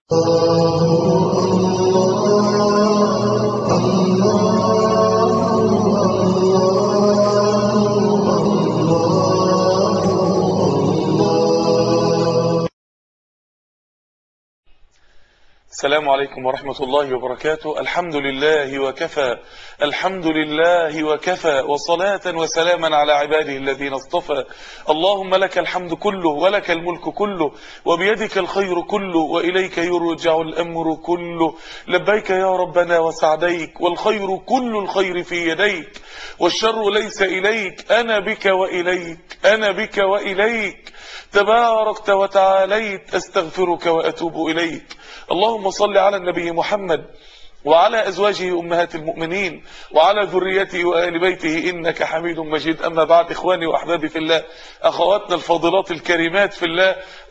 السلام عليكم ورحمة الله وبركاته الحمد لله وكفى الحمد لله وكفى وصلاة وسلاما على عباده الذين اصطفى اللهم لك الحمد كله ولك الملك كله وبيدك الخير كله وإليك يرجع الأمر كله لبيك يا ربنا وسعديك والخير كل الخير في يديك والشر ليس إليك أنا بك وإليك أنا بك وإليك تباركت وتعاليت أستغفرك وأتوب إليك اللهم صل على النبي محمد وعلى أزواجه أمهات المؤمنين وعلى ذريته وآل بيته إنك حميد مجيد أما بعد إخواني وأحبابي في الله أخواتنا الفاضلات الكريمات في الله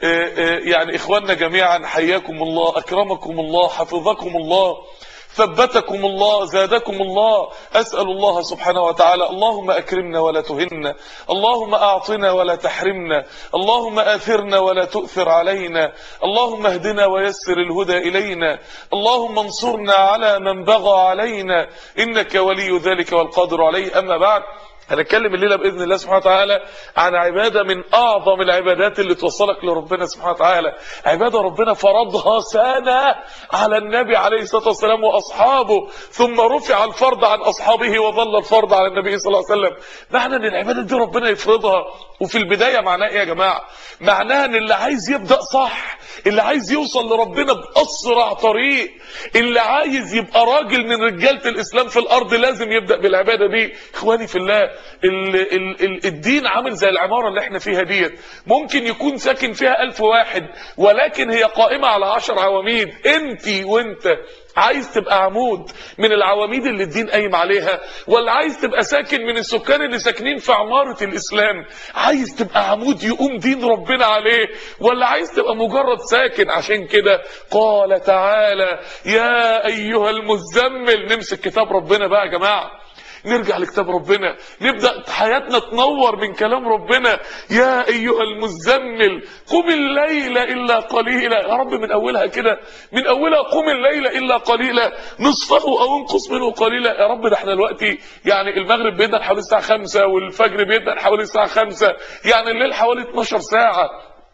يعني إخواننا جميعا حياكم الله أكرمكم الله حفظكم الله ثبتكم الله زادكم الله أسأل الله سبحانه وتعالى اللهم أكرمنا ولا تهنا اللهم أعطنا ولا تحرمنا اللهم آثرنا ولا تؤثر علينا اللهم اهدنا ويسر الهدى إلينا اللهم انصرنا على من بغى علينا إنك ولي ذلك والقادر عليه أما بعد هنتكلم الليلة بإذن الله سبحانه وتعالى عن عبادة من أعظم العبادات اللي توصلك لربنا سبحانه وتعالى عبادة ربنا فرضها سنة على النبي عليه الصلاة والسلام وأصحابه ثم رفع الفرض عن أصحابه وظل الفرض على النبي صلى الله عليه وسلم معنى أن العبادة دي ربنا يفرضها وفي البداية معناها إيه يا جماعة معناها أن اللي عايز يبدأ صح اللي عايز يوصل لربنا بأسرع طريق اللي عايز يبقى راجل من رجالة الإسلام في الأرض لازم يبدأ بالعبادة دي إخواني في الله ال ال ال الدين عامل زي العمارة اللي احنا فيها ديت ممكن يكون ساكن فيها ألف واحد ولكن هي قائمة على عشر عواميد انت وانت عايز تبقى عمود من العواميد اللي الدين قايم عليها ولا عايز تبقى ساكن من السكان اللي ساكنين في عمارة الإسلام عايز تبقى عمود يقوم دين ربنا عليه ولا عايز تبقى مجرد ساكن عشان كده قال تعالى يا أيها المزمل نمسك كتاب ربنا بقى يا جماعة نرجع لكتاب ربنا نبدأ حياتنا تنور من كلام ربنا يا أيها المزمل قم الليل إلا قليلا يا رب من أولها كده من أولها قم الليل إلا قليلا نصفه أو انقص منه قليلا يا رب ده احنا دلوقتي يعني المغرب بيدنا حوالي الساعة 5 والفجر بيدنا حوالي الساعة 5 يعني الليل حوالي 12 ساعة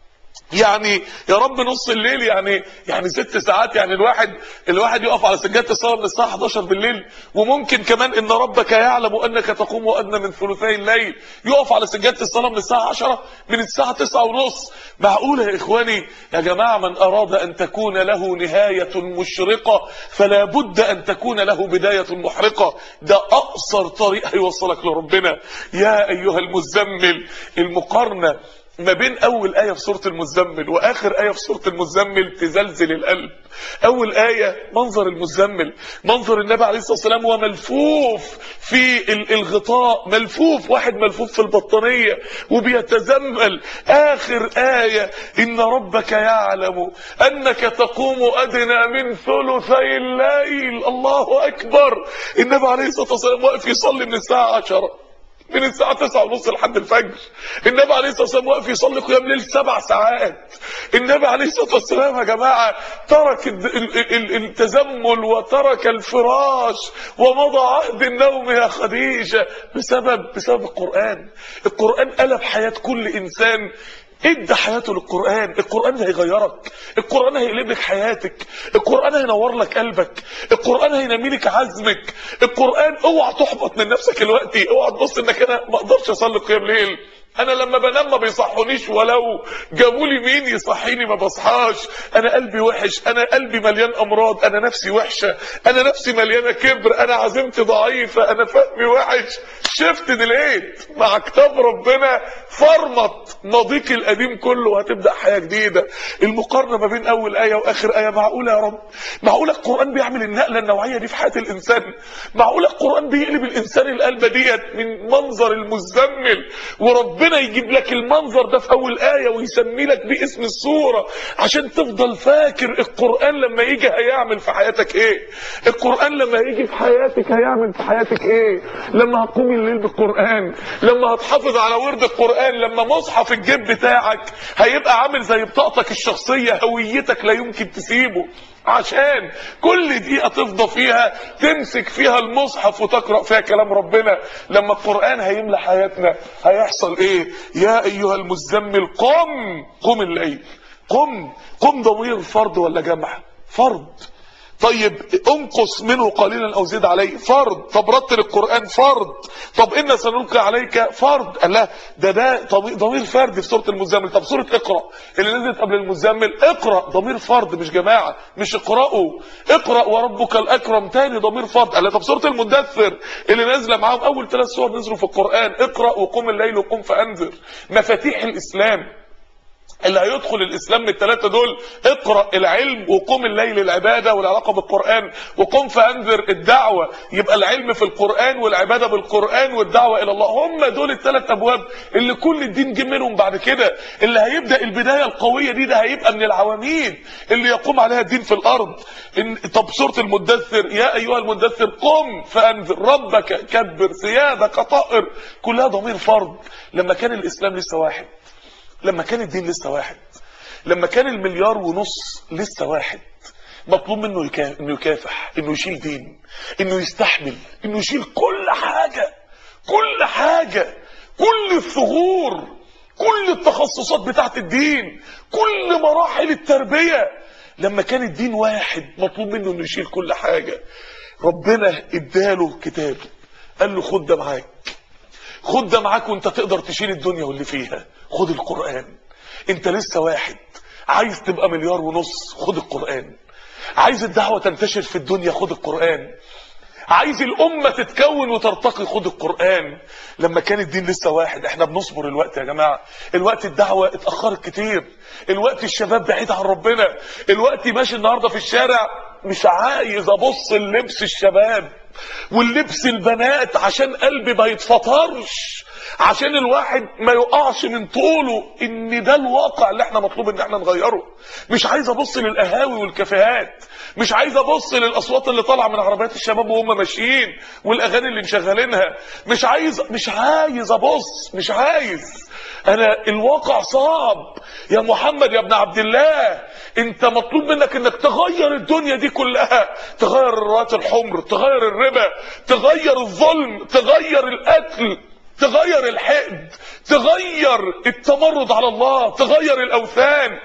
يعني يا رب نص الليل يعني يعني ست ساعات يعني الواحد الواحد يقف على سجاده الصلاه من الساعه 11 بالليل وممكن كمان ان ربك يعلم انك تقوم ادنى من ثلثي الليل يقف على سجاده الصلاه من الساعه 10 من الساعه 9 ونص معقوله يا اخواني يا جماعه من اراد ان تكون له نهايه مشرقه فلا بد ان تكون له بدايه محرقه ده اقصر طريق هيوصلك لربنا يا ايها المزمل المقارنه ما بين اول آية في سورة المزمل واخر آية في سورة المزمل تزلزل القلب اول آية منظر المزمل منظر النبي عليه الصلاة والسلام هو ملفوف في الغطاء ملفوف واحد ملفوف في البطانية وبيتزمل اخر آية ان ربك يعلم انك تقوم ادنى من ثلثي الليل الله اكبر النبي عليه الصلاة والسلام واقف يصلي من الساعة 10 من الساعة تسعة ونص لحد الفجر النبي عليه الصلاة والسلام واقف يصلي قيام ليل سبع ساعات النبي عليه الصلاة والسلام يا جماعة ترك التزمل وترك الفراش ومضى عهد النوم يا خديجة بسبب بسبب القرآن القرآن قلب حياة كل إنسان ادى حياته للقرآن القرآن هيغيرك القرآن هيقلب لك حياتك القرآن هينور لك قلبك القرآن هينمي لك عزمك القرآن اوعى تحبط من نفسك دلوقتي اوعى تبص انك انا ما اقدرش اصلي قيام ليل انا لما بنام ما بيصحونيش ولو جابوا لي مين يصحيني ما بصحاش انا قلبي وحش انا قلبي مليان امراض انا نفسي وحشه انا نفسي مليانه كبر انا عزيمتي ضعيفه انا فهمي وحش شفت دليت مع كتاب ربنا فرمط ماضيك القديم كله وهتبدا حياه جديده المقارنه ما بين اول ايه واخر ايه معقوله يا رب معقوله القران بيعمل النقله النوعيه دي في حياه الانسان معقوله القران بيقلب الانسان القلبه ديت من منظر المزمل وربنا ربنا يجيب لك المنظر ده في اول ايه ويسمي لك باسم السوره عشان تفضل فاكر القران لما يجي هيعمل في حياتك ايه القران لما يجي في حياتك هيعمل في حياتك ايه لما هتقوم الليل بالقران لما هتحافظ على ورد القران لما مصحف الجيب بتاعك هيبقى عامل زي بطاقتك الشخصيه هويتك لا يمكن تسيبه عشان كل دقيقة تفضى فيها تمسك فيها المصحف وتقرأ فيها كلام ربنا لما القرآن هيملى حياتنا هيحصل ايه يا ايها المزمل قم قم الليل قم قم ضمير فرد ولا جمع فرد طيب انقص منه قليلا او زد عليه فرض طب رتل القران فرض طب انا سنلقي عليك فرض قال لا ده ده طب- ضمير فرد في سوره المزمل طب سوره اقرا اللي نزلت قبل المزمل اقرا ضمير فرد مش جماعه مش اقرأوا اقرا وربك الاكرم تاني ضمير فرد قال لا طب سوره المدثر اللي نازله معاهم اول ثلاث سور نزلوا في القران اقرا وقم الليل وقم فانذر مفاتيح الاسلام اللي هيدخل الاسلام من الثلاثه دول اقرا العلم وقم الليل العباده والعلاقه بالقران وقم فانذر الدعوه يبقى العلم في القران والعباده بالقران والدعوه الى الله هم دول الثلاث ابواب اللي كل الدين جه منهم بعد كده اللي هيبدا البدايه القويه دي ده هيبقى من العواميد اللي يقوم عليها الدين في الارض إن طب سوره المدثر يا ايها المدثر قم فانذر ربك كبر ثيابك طهر كلها ضمير فرض لما كان الاسلام لسه واحد لما كان الدين لسه واحد لما كان المليار ونص لسه واحد مطلوب منه يكا... انه يكافح انه يشيل دين انه يستحمل انه يشيل كل حاجة كل حاجة كل الثغور كل التخصصات بتاعت الدين كل مراحل التربية لما كان الدين واحد مطلوب منه انه يشيل كل حاجة ربنا اداله كتاب قال له خد ده معاك خد ده معاك وانت تقدر تشيل الدنيا واللي فيها خد القرآن انت لسه واحد عايز تبقى مليار ونص خد القرآن عايز الدعوة تنتشر في الدنيا خد القرآن عايز الأمة تتكون وترتقي خد القرآن لما كان الدين لسه واحد احنا بنصبر الوقت يا جماعة الوقت الدعوة اتأخرت كتير الوقت الشباب بعيد عن ربنا الوقت ماشي النهاردة في الشارع مش عايز ابص للبس الشباب واللبس البنات عشان قلبي ما يتفطرش عشان الواحد ما يقعش من طوله ان ده الواقع اللي احنا مطلوب ان احنا نغيره مش عايز ابص للقهاوي والكافيهات مش عايز ابص للاصوات اللي طالعه من عربيات الشباب وهم ماشيين والاغاني اللي مشغلينها مش عايز مش عايز ابص مش عايز انا الواقع صعب يا محمد يا ابن عبد الله انت مطلوب منك انك تغير الدنيا دي كلها تغير الرات الحمر تغير الربا تغير الظلم تغير القتل تغير الحقد تغير التمرد على الله تغير الاوثان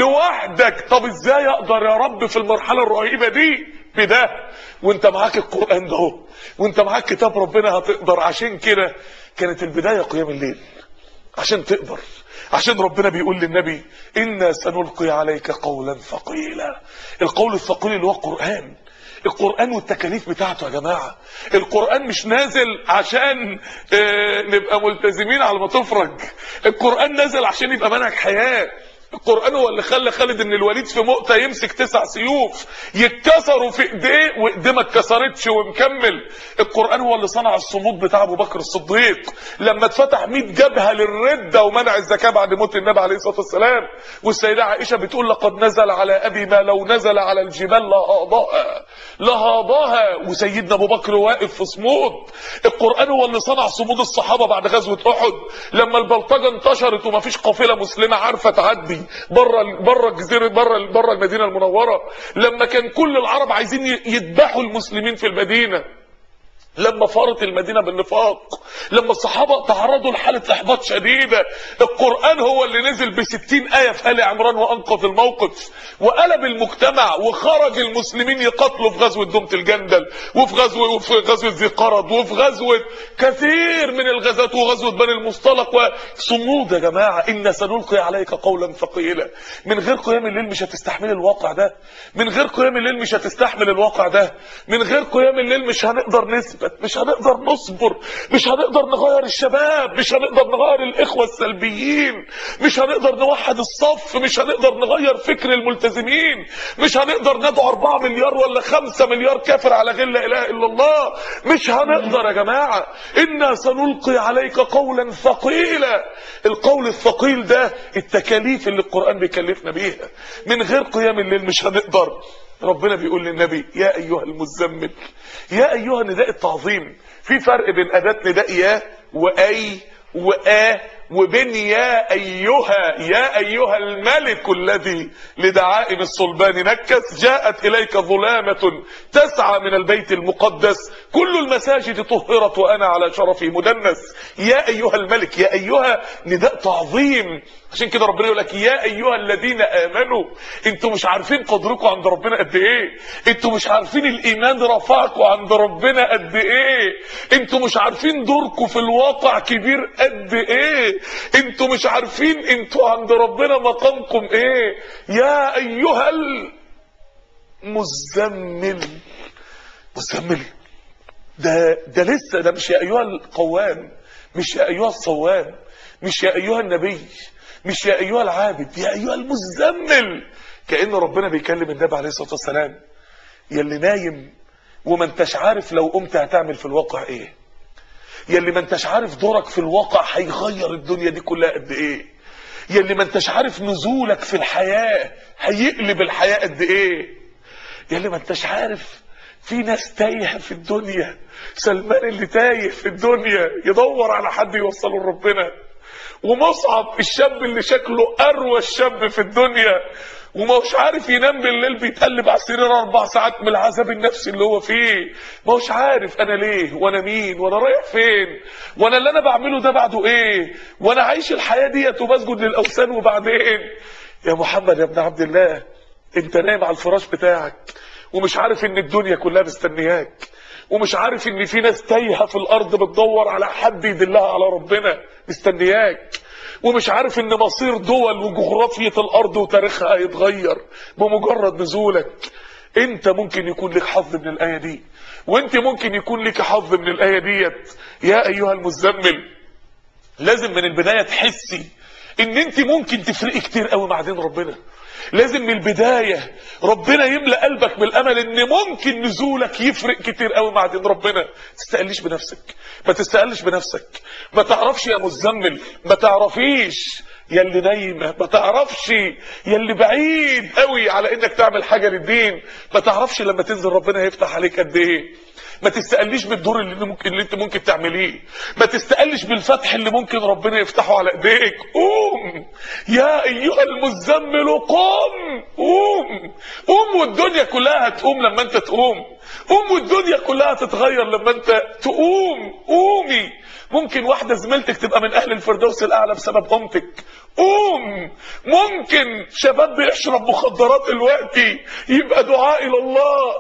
لوحدك طب ازاي اقدر يا رب في المرحله الرهيبه دي بده وانت معاك القران ده اهو وانت معاك كتاب ربنا هتقدر عشان كده كانت البدايه قيام الليل عشان تقدر عشان ربنا بيقول للنبي إنا سنلقي عليك قولا ثقيلا القول الثقيل اللي هو القرآن القرآن والتكاليف بتاعته يا جماعة القرآن مش نازل عشان آه، نبقى ملتزمين على ما تفرج القرآن نازل عشان يبقى منهج حياة القرآن هو اللي خلى خالد بن الوليد في مؤتة يمسك تسع سيوف يتكسروا في ايديه وايديه ما اتكسرتش ومكمل القرآن هو اللي صنع الصمود بتاع ابو بكر الصديق لما اتفتح 100 جبهة للردة ومنع الزكاة بعد موت النبي عليه الصلاة والسلام والسيدة عائشة بتقول لقد نزل على ابي ما لو نزل على الجبال لهاضها لهاضها وسيدنا ابو بكر واقف في صمود القرآن هو اللي صنع صمود الصحابة بعد غزوة احد لما البلطجة انتشرت ومفيش قافلة مسلمة عارفة تعدي بره بره الجزيرة بره بره المدينة المنورة لما كان كل العرب عايزين يذبحوا المسلمين في المدينة لما فارت المدينة بالنفاق لما الصحابة تعرضوا لحالة احباط شديدة القرآن هو اللي نزل بستين آية في آل عمران وأنقذ الموقف وقلب المجتمع وخرج المسلمين يقاتلوا في غزوة دومة الجندل وفي غزوة وفي غزوة ذي قرد وفي غزوة كثير من الغزوات وغزوة بني المصطلق وصمود يا جماعة إن سنلقي عليك قولا ثقيلا من غير قيام الليل مش هتستحمل الواقع ده من غير قيام الليل مش هتستحمل الواقع ده من غير قيام الليل مش هنقدر نثبت نثبت مش هنقدر نصبر مش هنقدر نغير الشباب مش هنقدر نغير الاخوة السلبيين مش هنقدر نوحد الصف مش هنقدر نغير فكر الملتزمين مش هنقدر ندعو 4 مليار ولا 5 مليار كافر على غير لا اله الا الله مش هنقدر يا جماعة انا سنلقي عليك قولا ثقيلا القول الثقيل ده التكاليف اللي القرآن بيكلفنا بيها من غير قيام الليل مش هنقدر ربنا بيقول للنبي يا ايها المزمل يا ايها نداء التعظيم في فرق بين اداة نداء يا واي وآ وبين يا أيها يا أيها الملك الذي لدعائم الصلبان نكس جاءت إليك ظلامة تسعى من البيت المقدس كل المساجد طهرت وأنا على شرفي مدنس يا أيها الملك يا أيها نداء تعظيم عشان كده ربنا يقول لك يا أيها الذين آمنوا انتوا مش عارفين قدركم عند ربنا قد ايه انتوا مش عارفين الإيمان رفعكم عند ربنا قد ايه انتوا مش عارفين دوركم في الواقع كبير قد ايه انتوا مش عارفين انتوا عند ربنا مقامكم ايه يا ايها المزمل مزمل ده ده لسه ده مش يا ايها القوام مش يا ايها الصوام مش يا ايها النبي مش يا ايها العابد يا ايها المزمل كأن ربنا بيكلم النبي عليه الصلاه والسلام يا اللي نايم وما انتش عارف لو قمت هتعمل في الواقع ايه يلي ما انتش عارف دورك في الواقع هيغير الدنيا دي كلها قد ايه يلي ما انتش عارف نزولك في الحياة هيقلب الحياة قد ايه يلي ما انتش عارف في ناس تايهة في الدنيا سلمان اللي تايه في الدنيا يدور على حد يوصله لربنا ومصعب الشاب اللي شكله اروى الشاب في الدنيا وماهوش عارف ينام بالليل بيتقلب على السرير اربع ساعات من العذاب النفسي اللي هو فيه ماهوش عارف انا ليه وانا مين وانا رايح فين وانا اللي انا بعمله ده بعده ايه وانا عايش الحياه ديت وبسجد للاوثان وبعدين يا محمد يا ابن عبد الله انت نايم على الفراش بتاعك ومش عارف ان الدنيا كلها مستنياك ومش عارف ان في ناس تايهه في الارض بتدور على حد يدلها على ربنا مستنياك ومش عارف ان مصير دول وجغرافية الارض وتاريخها هيتغير بمجرد نزولك انت ممكن يكون لك حظ من الاية دي وانت ممكن يكون لك حظ من الاية ديت يا ايها المزمل لازم من البداية تحسي ان انت ممكن تفرقي كتير قوي مع دين ربنا لازم من البداية ربنا يملأ قلبك بالامل ان ممكن نزولك يفرق كتير قوي مع دين ربنا ما تستقلش بنفسك ما تستقلش بنفسك ما تعرفش يا مزمل ما تعرفيش يا اللي نايمه ما تعرفش يا اللي بعيد قوي على انك تعمل حاجه للدين ما تعرفش لما تنزل ربنا هيفتح عليك قد ايه ما تستقليش بالدور اللي ممكن اللي انت ممكن تعمليه ما تستقلش بالفتح اللي ممكن ربنا يفتحه على ايديك قوم يا ايها المزمل قم قوم قوم والدنيا كلها هتقوم لما انت تقوم قوم والدنيا كلها تتغير لما انت تقوم قومي ممكن واحدة زميلتك تبقى من اهل الفردوس الاعلى بسبب قومتك قوم ممكن شباب بيشرب مخدرات دلوقتي يبقى دعاء الى الله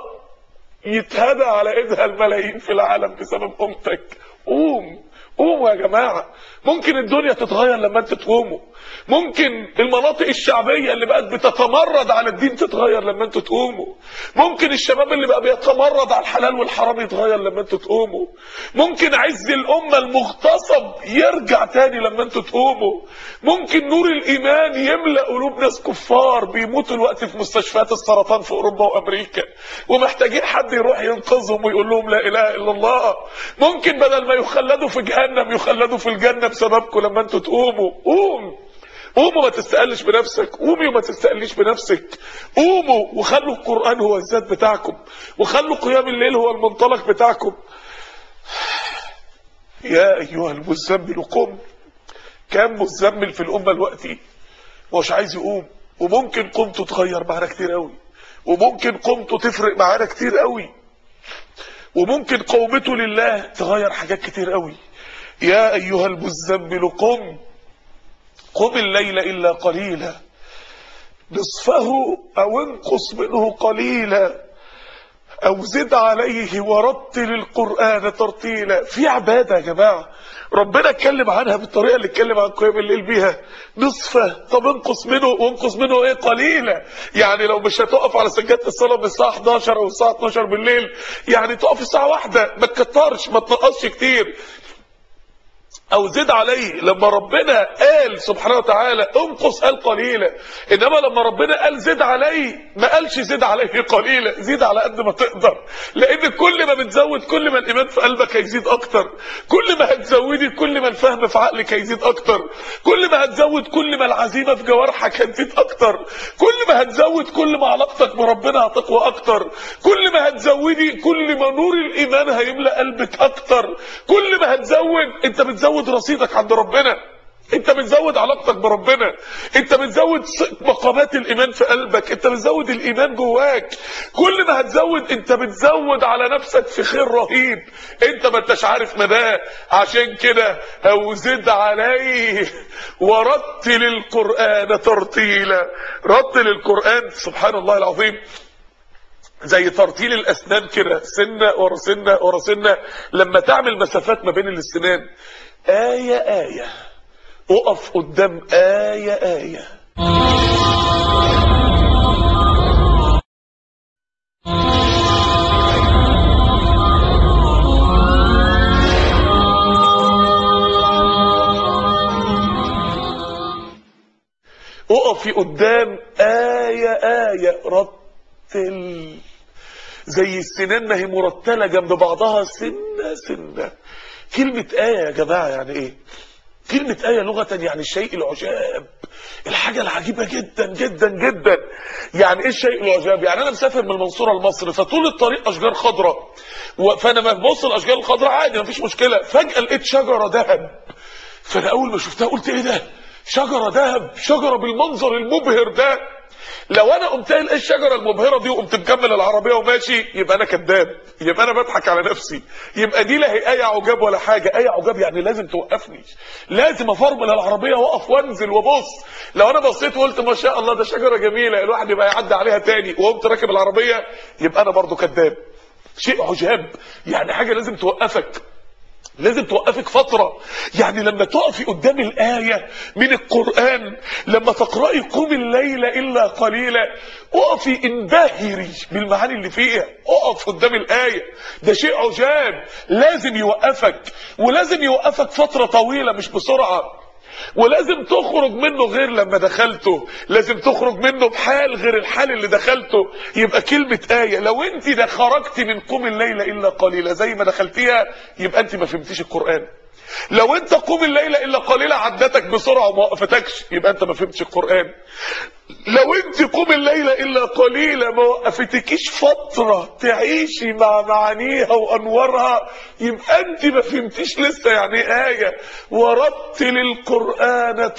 يتهدى على ايدها الملايين في العالم بسبب قومتك قوم قوموا يا جماعة ممكن الدنيا تتغير لما انت تقوموا ممكن المناطق الشعبية اللي بقت بتتمرد على الدين تتغير لما انتوا تقوموا ممكن الشباب اللي بقى بيتمرد على الحلال والحرام يتغير لما انتوا تقوموا ممكن عز الأمة المغتصب يرجع تاني لما انتوا تقوموا ممكن نور الإيمان يملأ قلوب ناس كفار بيموتوا الوقت في مستشفيات السرطان في أوروبا وأمريكا ومحتاجين حد يروح ينقذهم ويقول لهم لا إله إلا الله ممكن بدل ما يخلدوا في جهنم يخلدوا في الجنة بسببكم لما انتوا تقوموا قوم قوموا ما تستقلش بنفسك قومي وما تستقليش بنفسك قوموا وخلوا القرآن هو الذات بتاعكم وخلوا قيام الليل هو المنطلق بتاعكم يا أيها المزمل قم كم مزمل في الأمة الوقتي مش عايز يقوم وممكن قمته تغير معانا كتير قوي وممكن قمته تفرق معانا كتير قوي وممكن قومته لله تغير حاجات كتير قوي يا أيها المزمل قم قم الليل إلا قليلا نصفه أو انقص منه قليلا او زد عليه ورتل القرآن ترتيلا في عبادة يا جماعة ربنا اتكلم عنها بالطريقة اللي اتكلم عن قيام الليل بيها نصفه طب انقص منه وانقص منه ايه قليلة يعني لو مش هتقف على سجادة الصلاة من الساعة 11 او الساعة 12 بالليل يعني تقف الساعة واحدة ما تكترش ما تنقصش كتير او زد عليه لما ربنا قال سبحانه وتعالى انقص قال قليلا انما لما ربنا قال زد عليه ما قالش زد عليه قليلا زيد على قد ما تقدر لان كل ما بتزود كل ما الايمان في قلبك هيزيد اكتر كل ما هتزودي كل ما الفهم في عقلك هيزيد اكتر كل ما هتزود كل ما العزيمه في جوارحك هتزيد اكتر كل ما هتزود كل ما علاقتك بربنا هتقوى اكتر كل ما هتزودي كل ما نور الايمان هيملا قلبك اكتر كل ما هتزود انت بتزود بتزود رصيدك عند ربنا انت بتزود علاقتك بربنا انت بتزود مقامات الايمان في قلبك انت بتزود الايمان جواك كل ما هتزود انت بتزود على نفسك في خير رهيب انت ما انتش عارف مداه عشان كده او زد عليه ورتل القران ترتيلا رتل القران سبحان الله العظيم زي ترتيل الاسنان كده سنه ورا سنه ورا سنه لما تعمل مسافات ما بين الاسنان آية آية اقف قدام آية آية اقفي قدام آية آية رتل زي السنان ما هي مرتلة جنب بعضها سنة سنة كلمة آية يا جماعة يعني ايه كلمة آية لغة يعني الشيء العجاب الحاجة العجيبة جدا جدا جدا يعني ايه الشيء العجاب يعني انا مسافر من المنصورة لمصر فطول الطريق اشجار خضراء فانا ما ببص الاشجار الخضراء عادي مفيش مشكلة فجأة لقيت شجرة ذهب فانا اول ما شفتها قلت ايه ده شجرة ذهب شجرة بالمنظر المبهر ده لو انا قمت قايل ايه الشجره المبهره دي وقمت مكمل العربيه وماشي يبقى انا كذاب يبقى انا بضحك على نفسي يبقى دي لا هي ايه عجاب ولا حاجه ايه عجاب يعني لازم توقفني لازم افرمل العربيه واقف وانزل وابص لو انا بصيت وقلت ما شاء الله ده شجره جميله الواحد يبقى يعدي عليها تاني وقمت راكب العربيه يبقى انا برضو كذاب شيء عجاب يعني حاجه لازم توقفك لازم توقفك فترة يعني لما تقفي قدام الآية من القرآن لما تقرأي قوم الليل إلا قليلا اقفي انبهري بالمعاني اللي فيها اقف قدام الآية ده شيء عجاب لازم يوقفك ولازم يوقفك فترة طويلة مش بسرعة ولازم تخرج منه غير لما دخلته لازم تخرج منه بحال غير الحال اللي دخلته يبقى كلمة آية لو انت ده خرجتي من قوم الليلة إلا قليلا زي ما دخلتيها يبقى انت ما فهمتيش القرآن لو انت قوم الليلة إلا قليلا عدتك بسرعة وما وقفتكش يبقى انت ما فهمتش القرآن لو انت قوم الليلة إلا قليلا ما وقفتكيش فترة تعيشي مع معانيها وأنوارها يبقى انت ما فهمتيش لسه يعني آية ورتل القرآن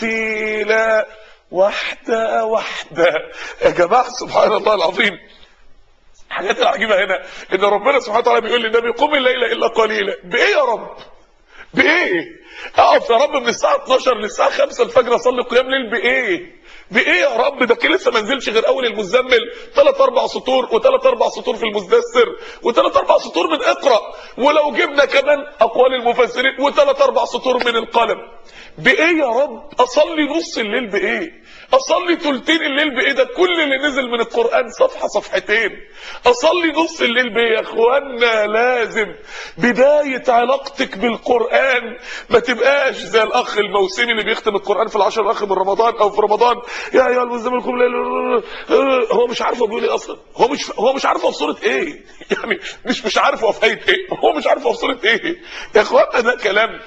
ترتيلا واحدة واحدة يا جماعة سبحان الله العظيم الحاجات العجيبة هنا ان ربنا سبحانه وتعالى بيقول للنبي قم الليلة إلا قليلا بإيه يا رب بايه اقف يا رب من الساعه 12 للساعه 5 الفجر اصلي قيام ليل بايه بايه يا رب ده كان لسه ما نزلش غير اول المزمل ثلاث اربع سطور وثلاث اربع سطور في المدثر وثلاث اربع سطور من اقرا ولو جبنا كمان اقوال المفسرين وثلاث اربع سطور من القلم بايه يا رب اصلي نص الليل بايه اصلي ثلثين الليل بايه ده كل اللي نزل من القران صفحه صفحتين اصلي نص الليل بايه يا اخوانا لازم بدايه علاقتك بالقران ما تبقاش زي الاخ الموسمي اللي بيختم القران في العشر الاخر من رمضان او في رمضان يا ايها المزمل قم الليل هو مش عارف هو بيقول ايه اصلا هو مش هو مش عارف هو في سوره ايه يعني مش مش عارف هو في ايه هو مش عارف هو في سوره ايه يا اخوانا ده كلام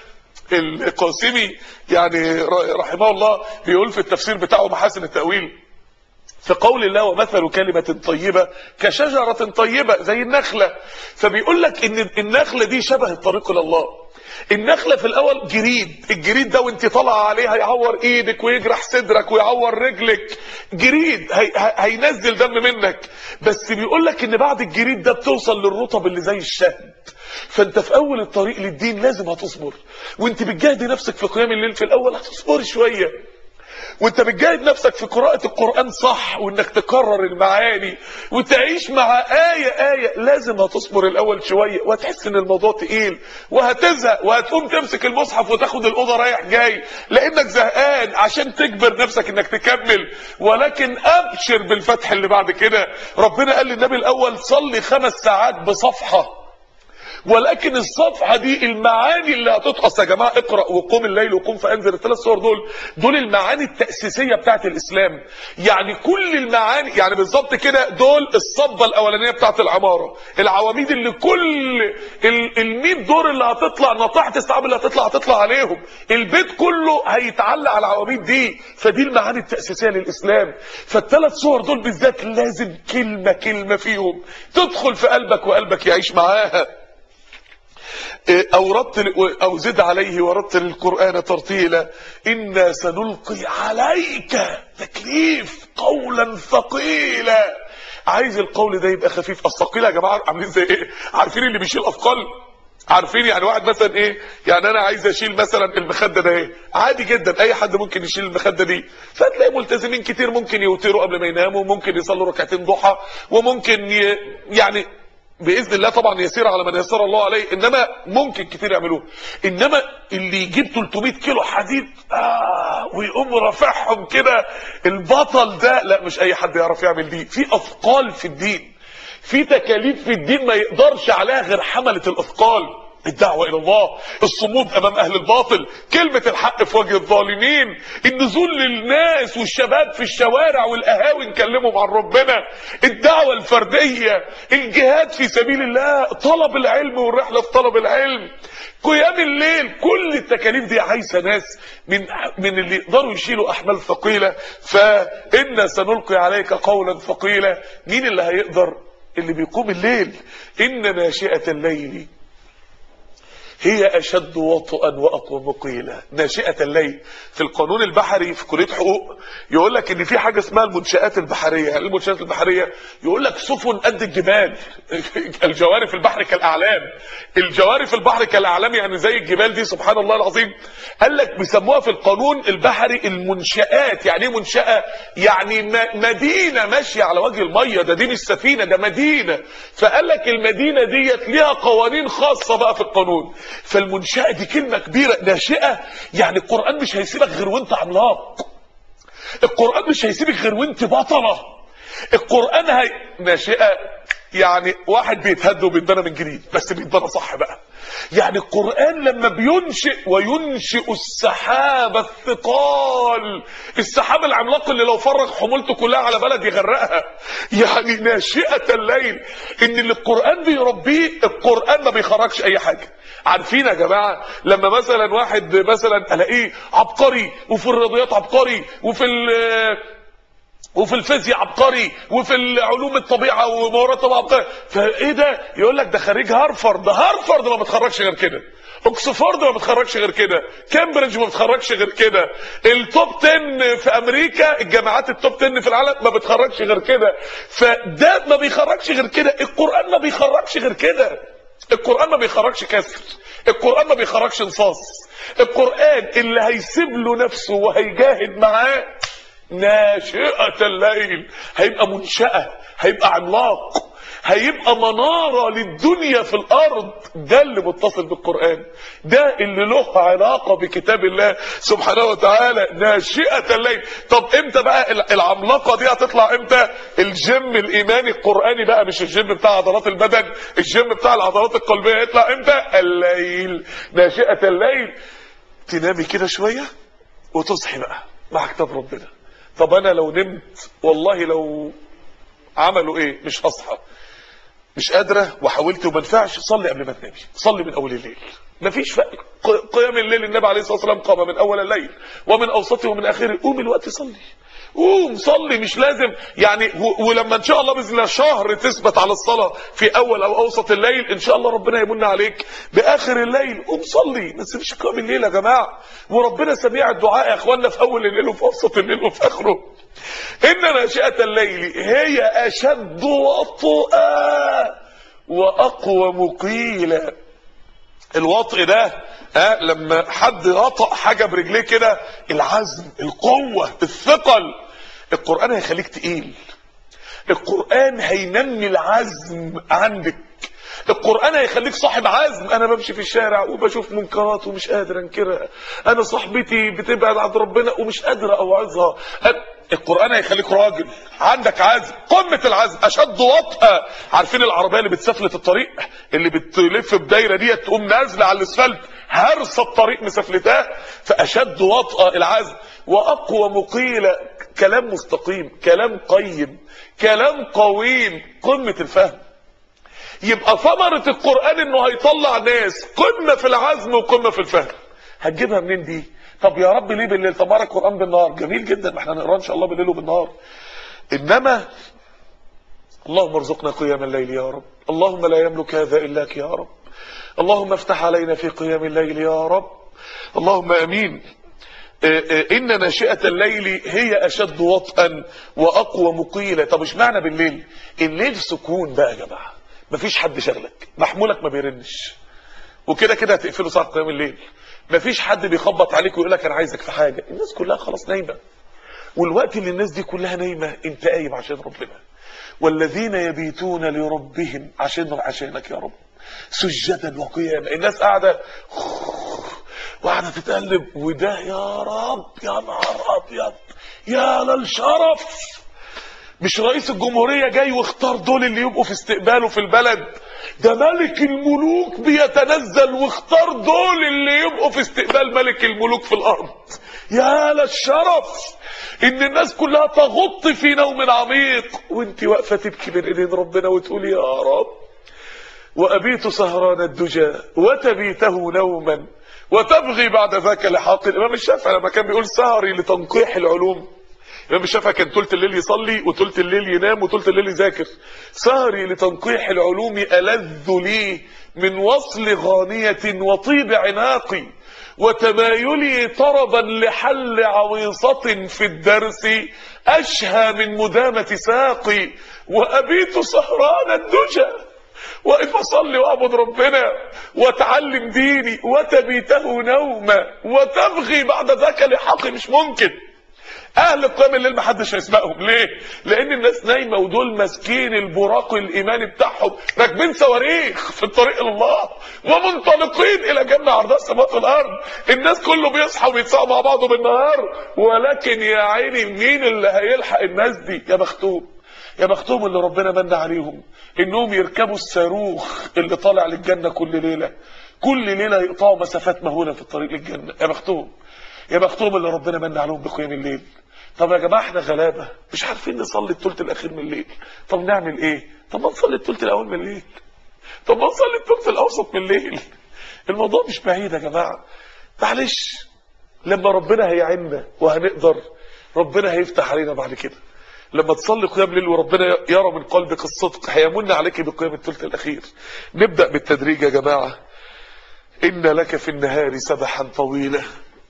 القاسمي يعني رحمه الله بيقول في التفسير بتاعه محاسن التأويل في قول الله ومثل كلمة طيبة كشجرة طيبة زي النخلة فبيقول لك ان النخلة دي شبه الطريق الى الله النخلة في الاول جريد الجريد ده وانت طالعه عليه هيعور ايدك ويجرح صدرك ويعور رجلك جريد هي هينزل دم منك بس بيقول لك ان بعد الجريد ده بتوصل للرطب اللي زي الشهد فانت في اول الطريق للدين لازم هتصبر وانت بتجاهدي نفسك في قيام الليل في الاول هتصبري شويه وانت بتجاهد نفسك في قراءة القرآن صح وانك تكرر المعاني وتعيش مع آية آية لازم هتصبر الاول شوية وهتحس ان الموضوع تقيل وهتزهق وهتقوم تمسك المصحف وتاخد الأوضة رايح جاي لانك زهقان عشان تجبر نفسك انك تكمل ولكن ابشر بالفتح اللي بعد كده ربنا قال للنبي الاول صلي خمس ساعات بصفحة ولكن الصفحه دي المعاني اللي هتتقص يا جماعه اقرا وقوم الليل وقوم فانذر الثلاث صور دول دول المعاني التاسيسيه بتاعه الاسلام يعني كل المعاني يعني بالظبط كده دول الصبه الاولانيه بتاعه العماره العواميد اللي كل ال 100 دور اللي هتطلع نطاحه السحاب اللي هتطلع هتطلع عليهم البيت كله هيتعلق على العواميد دي فدي المعاني التاسيسيه للاسلام فالثلاث صور دول بالذات لازم كلمه كلمه فيهم تدخل في قلبك وقلبك يعيش معاها أو رتل أو زد عليه ورتل القرآن ترتيلا إنا سنلقي عليك تكليف قولا ثقيلا عايز القول ده يبقى خفيف الثقيل يا جماعة عاملين زي ايه عارفين اللي بيشيل أثقال عارفين يعني واحد مثلا ايه يعني انا عايز اشيل مثلا المخده ده ايه عادي جدا اي حد ممكن يشيل المخده دي فتلاقي ملتزمين كتير ممكن يوتروا قبل ما يناموا ممكن يصلوا ركعتين ضحى وممكن ي... يعني باذن الله طبعا يسير على من يسر الله عليه انما ممكن كتير يعملوه انما اللي يجيب 300 كيلو حديد آه ويقوم رافعهم كده البطل ده لا مش اي حد يعرف يعمل دي في اثقال في الدين في تكاليف في الدين ما يقدرش عليها غير حمله الاثقال الدعوة إلى الله الصمود أمام أهل الباطل كلمة الحق في وجه الظالمين النزول للناس والشباب في الشوارع والقهاوي نكلمهم عن ربنا الدعوة الفردية الجهاد في سبيل الله طلب العلم والرحلة في طلب العلم قيام الليل كل التكاليف دي عايزه ناس من من اللي يقدروا يشيلوا احمال ثقيله فإنا سنلقي عليك قولا ثقيلا مين اللي هيقدر اللي بيقوم الليل إن ناشئة الليل هي أشد وطئا وأقوم قيلا ناشئة الليل في القانون البحري في كلية حقوق يقول لك إن في حاجة اسمها المنشآت البحرية يعني المنشآت البحرية يقول لك سفن قد الجبال الجواري في البحر كالأعلام الجواري في البحر كالأعلام يعني زي الجبال دي سبحان الله العظيم قال لك بيسموها في القانون البحري المنشآت يعني ايه منشأة يعني مدينة ماشية على وجه المية ده دي مش سفينة ده مدينة فقال لك المدينة ديت ليها قوانين خاصة بقى في القانون فالمنشأة دي كلمة كبيرة ناشئة يعني القرآن مش هيسيبك غير وانت عملاق القرآن مش هيسيبك غير وانت بطلة القرآن هي ناشئة يعني واحد بيتهد وبيتبنى من جديد بس بيتبنى صح بقى يعني القرآن لما بينشئ وينشئ السحاب الثقال السحاب العملاق اللي لو فرغ حمولته كلها على بلد يغرقها يعني ناشئة الليل ان اللي القرآن بيربيه القرآن ما بيخرجش اي حاجة عارفين يا جماعة لما مثلا واحد مثلا الاقيه عبقري وفي الرياضيات عبقري وفي وفي الفيزياء عبقري وفي العلوم الطبيعه ومهارات الطبيعه عبقري فايه ده يقول لك ده خريج هارفارد ده هارفارد ما بتخرجش غير كده اوكسفورد ما بتخرجش غير كده كامبريدج ما بتخرجش غير كده التوب 10 في امريكا الجامعات التوب 10 في العالم ما بتخرجش غير كده فده ما بيخرجش غير كده القران ما بيخرجش غير كده القران ما بيخرجش كسر القران ما بيخرجش انصاص القران اللي هيسيب له نفسه وهيجاهد معاه ناشئة الليل هيبقى منشأة هيبقى عملاق هيبقى منارة للدنيا في الأرض ده اللي متصل بالقرآن ده اللي له علاقة بكتاب الله سبحانه وتعالى ناشئة الليل طب امتى بقى العملاقة دي هتطلع امتى الجيم الإيماني القرآني بقى مش الجيم بتاع عضلات البدن الجيم بتاع العضلات القلبية يطلع امتى الليل ناشئة الليل تنامي كده شوية وتصحي بقى مع كتاب ربنا طب انا لو نمت والله لو عملوا ايه مش هصحى مش قادره وحاولت وما نفعش صلي قبل ما تنامي صلي من اول الليل مفيش فرق قيام الليل النبي عليه الصلاه والسلام قام من اول الليل ومن اوسطه ومن اخره قوم الوقت صلي قوم صلي مش لازم يعني ولما ان شاء الله باذن الله شهر تثبت على الصلاه في اول او اوسط الليل ان شاء الله ربنا يمن عليك باخر الليل قوم صلي ما تسيبش قيام الليل يا جماعه وربنا سميع الدعاء يا اخواننا في اول الليل وفي اوسط الليل وفي اخره ان ناشئه الليل هي اشد وطئا واقوم قيلا الوطء ده ها لما حد يطأ حاجة برجليه كده العزم القوة الثقل القرآن هيخليك تقيل القرآن هينمي العزم عندك القرآن هيخليك صاحب عزم انا بمشي في الشارع وبشوف منكرات ومش قادر انكرها انا صاحبتي بتبعد عن ربنا ومش قادر اوعظها أنا- القرآن هيخليك راجل عندك عزم قمة العزم اشد وطأة عارفين العربية اللي بتسفلت الطريق اللي بتلف بدايرة ديت تقوم نازلة على الاسفلت هرسة الطريق مسفلتاه فاشد وطأة العزم واقوى مقيلة كلام مستقيم كلام قيم كلام قويم قمة الفهم يبقى ثمرة القرآن انه هيطلع ناس قمة في العزم وقمة في الفهم هتجيبها منين دي طب يا رب ليه بالليل طب اقرا القرآن بالنهار جميل جدا ما احنا نقراه ان شاء الله بالليل وبالنهار انما اللهم ارزقنا قيام الليل يا رب اللهم لا يملك هذا إلاك يا رب اللهم افتح علينا في قيام الليل يا رب اللهم امين آه، آه، ان ناشئة الليل هي اشد وطئا واقوى مقيلة طب اشمعنى بالليل الليل سكون بقى يا جماعة مفيش حد شغلك محمولك ما بيرنش وكده كده هتقفله ساعة قيام الليل مفيش حد بيخبط عليك ويقول لك انا عايزك في حاجة الناس كلها خلاص نايمة والوقت اللي الناس دي كلها نايمة انت قايم عشان ربنا والذين يبيتون لربهم عشان عشانك يا رب سجدا وقياما الناس قاعدة وقاعدة تتقلب وده يا رب يا نهار ابيض يا للشرف مش رئيس الجمهورية جاي واختار دول اللي يبقوا في استقباله في البلد ده ملك الملوك بيتنزل واختار دول اللي يبقوا في استقبال ملك الملوك في الارض يا للشرف ان الناس كلها تغط في نوم عميق وانت واقفة تبكي بين ايدين ربنا وتقول يا رب وأبيت سهران الدجى وتبيته نوما وتبغي بعد ذاك لحاق الإمام الشافعي لما كان بيقول سهري لتنقيح العلوم الإمام الشافعي كان طولة الليل يصلي وطولة الليل ينام وطولة الليل يذاكر سهري لتنقيح العلوم ألذ لي من وصل غانية وطيب عناقي وتمايلي طربا لحل عويصة في الدرس أشهى من مدامة ساقي وأبيت سهران الدجى واقف اصلي واعبد ربنا واتعلم ديني وتبيته نوما وتبغي بعد ذاك لحقي مش ممكن اهل قيام الليل ما حدش هيسبقهم ليه لان الناس نايمه ودول ماسكين البراق الايماني بتاعهم راكبين صواريخ في الطريق الى الله ومنطلقين الى جنه عرضها السماوات والارض الناس كله بيصحى ويتساقوا مع بعضه بالنهار ولكن يا عيني مين اللي هيلحق الناس دي يا بختهم يا بختهم اللي ربنا من عليهم انهم يركبوا الصاروخ اللي طالع للجنه كل ليله كل ليله يقطعوا مسافات مهوله في الطريق للجنه يا بختهم يا بختهم اللي ربنا من عليهم بقيام الليل طب يا جماعه احنا غلابه مش عارفين نصلي الثلث الاخير من الليل طب نعمل ايه طب ما نصلي الثلث الاول من الليل طب ما نصلي الثلث الاوسط من الليل الموضوع مش بعيد يا جماعه معلش لما ربنا هيعيننا وهنقدر ربنا هيفتح علينا بعد كده لما تصلي قيام ليل وربنا يرى من قلبك الصدق هيمن عليك بقيام الثلث الاخير نبدا بالتدريج يا جماعه ان لك في النهار سبحا طويلا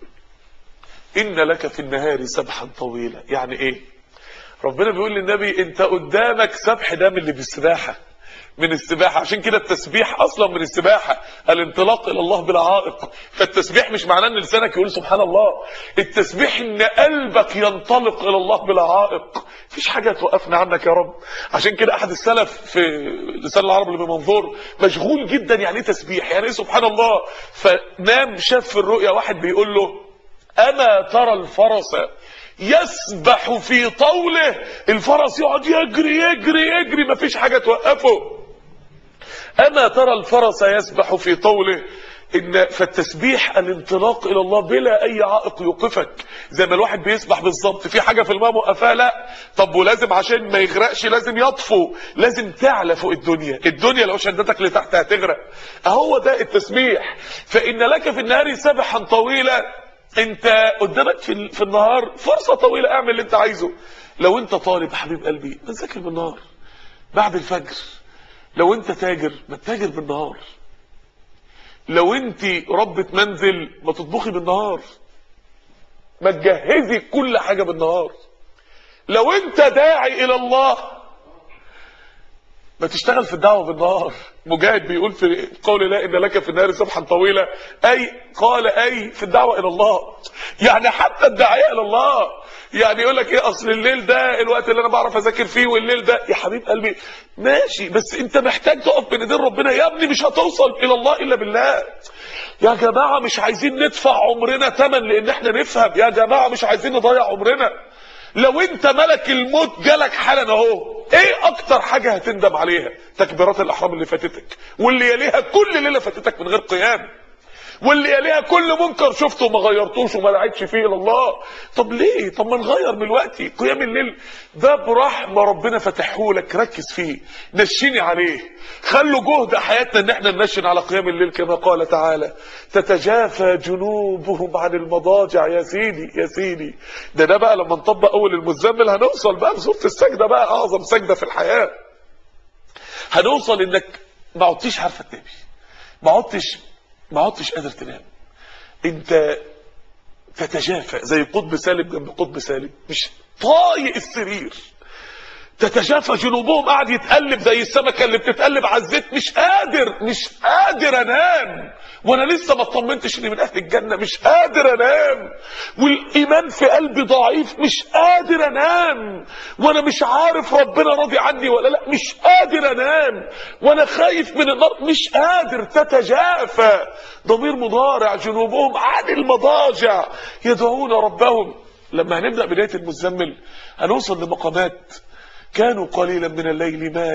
ان لك في النهار سبحا طويلا يعني ايه ربنا بيقول للنبي انت قدامك سبح ده من اللي بالسباحه من السباحة عشان كده التسبيح أصلا من السباحة الانطلاق إلى الله بالعائق فالتسبيح مش معناه أن لسانك يقول سبحان الله التسبيح أن قلبك ينطلق إلى الله بالعائق مفيش حاجة توقفنا عنك يا رب عشان كده أحد السلف في لسان العرب اللي بمنظور مشغول جدا يعني ايه تسبيح يعني ايه سبحان الله فنام شاف في الرؤيا واحد بيقول له أما ترى الفرس يسبح في طوله الفرس يقعد يجري يجري يجري مفيش حاجة توقفه أما ترى الفرس يسبح في طوله إن فالتسبيح الانطلاق إلى الله بلا أي عائق يوقفك زي ما الواحد بيسبح بالظبط في حاجة في الماء موقفاه لا طب ولازم عشان ما يغرقش لازم يطفو لازم تعلى فوق الدنيا الدنيا لو شدتك لتحت هتغرق أهو ده التسبيح فإن لك في النهار سبحا طويلا انت قدامك في في النهار فرصة طويلة اعمل اللي انت عايزه لو انت طالب حبيب قلبي ما تذاكر بالنهار بعد الفجر لو انت تاجر ما تتاجر بالنهار لو انت ربة منزل ما تطبخي بالنهار ما تجهزي كل حاجة بالنهار لو انت داعي الى الله ما تشتغل في الدعوه بالنهار مجاهد بيقول في قول لا ان لك في النهار سبحا طويله اي قال اي في الدعوه الى الله يعني حتى الداعيه الى الله يعني يقول لك ايه اصل الليل ده الوقت اللي انا بعرف اذاكر فيه والليل ده يا حبيب قلبي ماشي بس انت محتاج تقف بين ايدين ربنا يا ابني مش هتوصل الى الله الا بالله يا جماعه مش عايزين ندفع عمرنا ثمن لان احنا نفهم يا جماعه مش عايزين نضيع عمرنا لو انت ملك الموت جالك حالا اهو ايه اكتر حاجه هتندم عليها تكبيرات الاحرام اللي فاتتك واللي يليها كل ليله فاتتك من غير قيام واللي يليها كل منكر شفته وما غيرتوش وما دعيتش فيه الى الله طب ليه طب ما نغير من الوقت قيام الليل باب رحمه ربنا فتحه لك ركز فيه نشيني عليه خلوا جهد حياتنا ان احنا ننشن على قيام الليل كما قال تعالى تتجافى جنوبهم عن المضاجع يا سيدي يا سيدي ده ده بقى لما نطبق اول المزمل هنوصل بقى في سوره السجده بقى اعظم سجده في الحياه هنوصل انك ما عدتش عارفه تنامي ما عدتش ما عدتش قادر تنام انت تتجافى زي قطب سالب جنب قطب سالب مش طايق السرير تتجافى جنوبهم قاعد يتقلب زي السمكه اللي بتتقلب على الزيت مش قادر مش قادر انام وانا لسه ما اطمنتش اني من اهل الجنه مش قادر انام والايمان في قلبي ضعيف مش قادر انام وانا مش عارف ربنا راضي عني ولا لا مش قادر انام وانا خايف من النار مش قادر تتجافى ضمير مضارع جنوبهم عن المضاجع يدعون ربهم لما هنبدا بدايه المزمل هنوصل لمقامات كانوا قليلا من الليل ما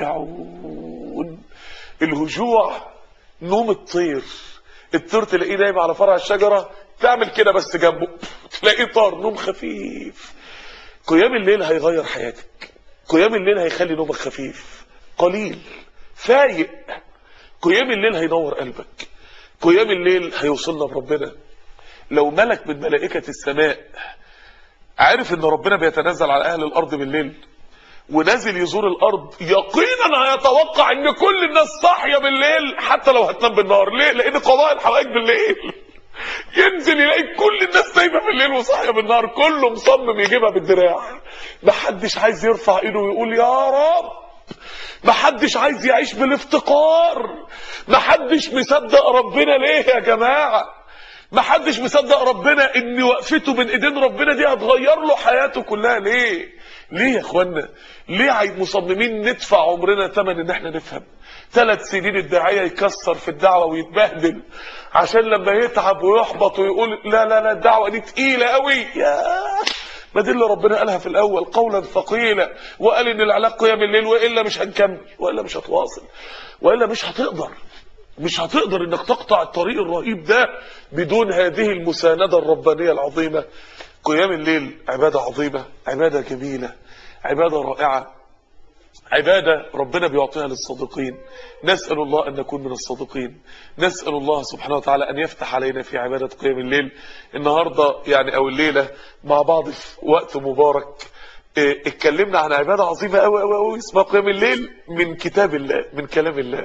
يهجعون الهجوع نوم الطير الطير تلاقيه نايم على فرع الشجرة تعمل كده بس جنبه تلاقيه طار نوم خفيف قيام الليل هيغير حياتك قيام الليل هيخلي نومك خفيف قليل فايق قيام الليل هينور قلبك قيام الليل هيوصلنا بربنا لو ملك من ملائكة السماء عارف ان ربنا بيتنزل على اهل الارض بالليل ونازل يزور الارض يقينا هيتوقع ان كل الناس صاحيه بالليل حتى لو هتنام بالنهار ليه لان قضاء الحوائج بالليل ينزل يلاقي كل الناس نايمه بالليل وصاحيه بالنهار كله مصمم يجيبها بالدراع محدش عايز يرفع ايده ويقول يا رب محدش عايز يعيش بالافتقار محدش مصدق ربنا ليه يا جماعه محدش مصدق ربنا ان وقفته من ايدين ربنا دي هتغير له حياته كلها ليه ليه يا اخوانا ليه عايز مصممين ندفع عمرنا ثمن ان احنا نفهم ثلاث سنين الداعيه يكسر في الدعوه ويتبهدل عشان لما يتعب ويحبط ويقول لا لا لا الدعوه دي تقيله قوي يا ما دي اللي ربنا قالها في الاول قولا ثقيلا وقال ان العلاج قيام الليل والا مش هنكمل والا مش هتواصل والا مش هتقدر مش هتقدر انك تقطع الطريق الرهيب ده بدون هذه المساندة الربانية العظيمة قيام الليل عبادة عظيمة عبادة جميلة عبادة رائعة عبادة ربنا بيعطيها للصادقين نسأل الله أن نكون من الصادقين نسأل الله سبحانه وتعالى أن يفتح علينا في عبادة قيام الليل النهاردة يعني أو الليلة مع بعض في وقت مبارك اه اتكلمنا عن عبادة عظيمة أوي أوي أوي اسمها قيام الليل من كتاب الله من كلام الله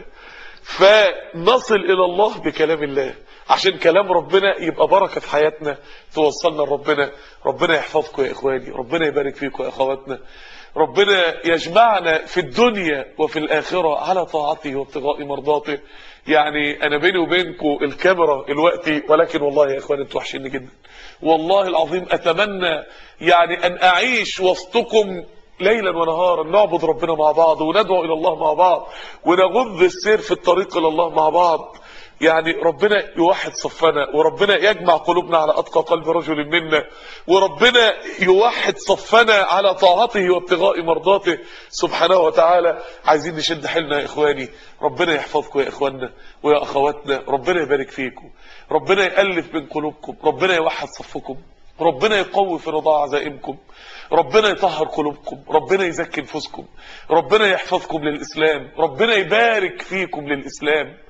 فنصل الى الله بكلام الله عشان كلام ربنا يبقى بركه في حياتنا توصلنا لربنا ربنا يحفظكم يا اخواني ربنا يبارك فيكم يا اخواتنا ربنا يجمعنا في الدنيا وفي الاخره على طاعته وابتغاء مرضاته يعني انا بيني وبينكم الكاميرا دلوقتي ولكن والله يا اخواني انتوا وحشيني جدا والله العظيم اتمنى يعني ان اعيش وسطكم ليلا ونهارا نعبد ربنا مع بعض وندعو الى الله مع بعض ونغض السير في الطريق الى الله مع بعض يعني ربنا يوحد صفنا وربنا يجمع قلوبنا على اتقى قلب رجل منا وربنا يوحد صفنا على طاعته وابتغاء مرضاته سبحانه وتعالى عايزين نشد حيلنا يا اخواني ربنا يحفظكم يا اخواننا ويا اخواتنا ربنا يبارك فيكم ربنا يالف بين قلوبكم ربنا يوحد صفكم ربنا يقوي في رضاع عزائمكم ربنا يطهر قلوبكم ربنا يزكي نفوسكم ربنا يحفظكم للإسلام ربنا يبارك فيكم للإسلام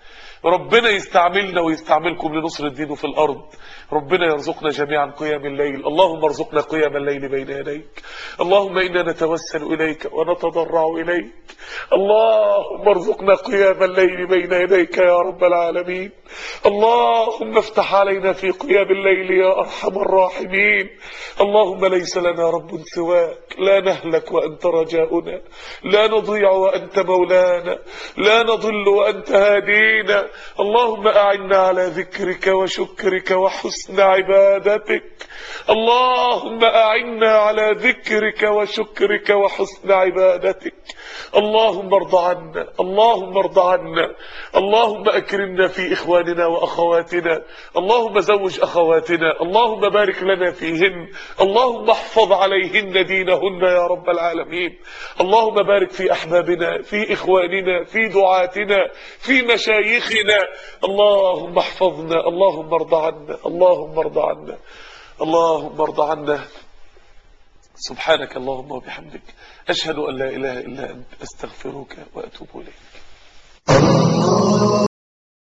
ربنا يستعملنا ويستعملكم لنصر الدين في الأرض ربنا يرزقنا جميعا قيام الليل اللهم ارزقنا قيام الليل بين يديك اللهم إنا نتوسل إليك ونتضرع إليك اللهم ارزقنا قيام الليل بين يديك يا رب العالمين اللهم افتح علينا في قيام الليل يا أرحم الراحمين اللهم ليس لنا رب سواك لا نهلك وأنت رجاؤنا لا نضيع وأنت مولانا لا نضل وأنت هادينا اللهم أعنا على ذكرك وشكرك وحسن عبادتك اللهم أعنا على ذكرك وشكرك وحسن عبادتك اللهم ارض عنا اللهم ارض عنا اللهم أكرمنا في إخواننا وأخواتنا اللهم زوج أخواتنا اللهم بارك لنا فيهن اللهم احفظ عليهن دينهن يا رب العالمين اللهم بارك في أحبابنا في إخواننا في دعاتنا في مشايخنا اللهم احفظنا اللهم ارض عنا اللهم ارض عنا اللهم ارض عنا سبحانك اللهم وبحمدك أشهد أن لا إله إلا أنت أستغفرك وأتوب إليك